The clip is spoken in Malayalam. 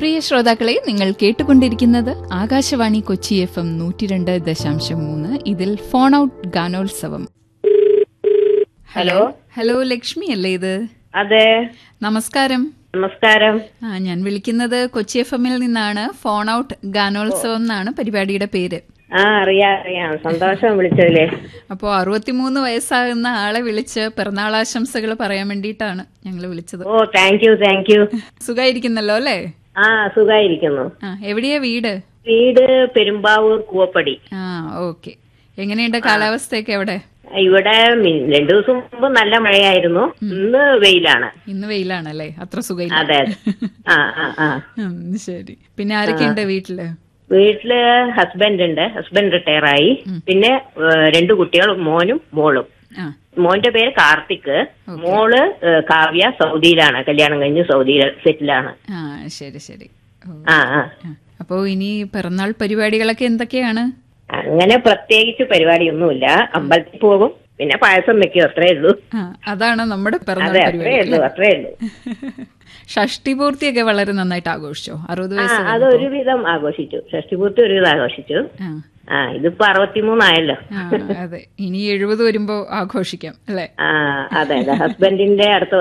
പ്രിയ ശ്രോതാക്കളെ നിങ്ങൾ കേട്ടുകൊണ്ടിരിക്കുന്നത് ആകാശവാണി കൊച്ചി എഫ് എം നൂറ്റിരണ്ട് ദശാംശം മൂന്ന് ഇതിൽ ഫോൺ ഔട്ട് ഗാനോത്സവം ഹലോ ഹലോ ലക്ഷ്മി അല്ലേ ഇത് അതെ നമസ്കാരം നമസ്കാരം ആ ഞാൻ വിളിക്കുന്നത് കൊച്ചി എഫ് എമ്മിൽ നിന്നാണ് ഫോൺ ഔട്ട് ഗാനോത്സവം എന്നാണ് പരിപാടിയുടെ പേര് ആ അറിയാം അറിയാം സന്തോഷം വിളിച്ചതില്ലേ അപ്പോൾ അറുപത്തിമൂന്ന് വയസ്സാകുന്ന ആളെ വിളിച്ച് പിറന്നാളാശംസകൾ പറയാൻ വേണ്ടിയിട്ടാണ് ഞങ്ങൾ വിളിച്ചത് oh thank you thank you സുഖായിരിക്കുന്നല്ലോ അല്ലേ ആ സുഖായിരിക്കുന്നു ആ എവിടെയാ വീട് വീട് പെരുമ്പാവൂർ കൂവപ്പടി ആ ഓക്കെ എങ്ങനെയുണ്ട് കാലാവസ്ഥയൊക്കെ എവിടെ ഇവിടെ മി- രണ്ടു ദിവസം മുമ്പ് നല്ല മഴയായിരുന്നു ഇന്ന് വെയിലാണ് ഇന്ന് വെയിലാണല്ലേ അത്ര സുഖമില്ല അതെ അതെ ആ ആ ആ ഉം, ശരി പിന്നെ ആരൊക്കെയുണ്ട് വീട്ടില് വീട്ടില് ഹസ്ബൻഡ് ഉണ്ട് ഹസ്ബൻഡ് റിട്ടയർ ആയി പിന്നെ ഏഹ്, രണ്ട് കുട്ടികൾ മോനും മോളും ആ മോന്റെ പേര് കാർത്തിക് മോള് ഏഹ്, കാവ്യ സൗദിയിലാണ് കല്യാണം കഴിഞ്ഞ് സൗദിയിൽ സെറ്റിലാണ് ആ ശരി ശരി ഓ, ആ ആ ആ. അപ്പോ ഇനി പിറന്നാൾ പരിപാടികളൊക്കെ എന്തൊക്കെയാണ് അങ്ങനെ പ്രത്യേകിച്ച് പരിപാടിയൊന്നുമില്ല അമ്പലത്തിൽ പോകും പിന്നെ പായസം വെക്കും അത്രേ ഉള്ളൂ ആ അതാണ് നമ്മുടെ പിറന്നാൾ അതെ അത്രേ പരിപാടി ഉള്ളൂ അത്രേ ഉള്ളൂ ഷഷ്ടി പൂർത്തിയൊക്കെ വളരെ നന്നായിട്ട് ആഘോഷിച്ചോ അറുപത് ആ വയസ്സ് അത് ഒരുവിധം ആഘോഷിച്ചു ഷഷ്ടിപൂർത്തി ഒരുവിധം ആഘോഷിച്ചു ആ ആ ഇതിപ്പോ അറുപത്തിമൂന്നായല്ലോ ആ, അതെ ഇനി എഴുപത് വരുമ്പോ ആഘോഷിക്കാം അല്ലെ ആ അതെ അതെ ഹസ്ബൻഡിന്റെ അടുത്ത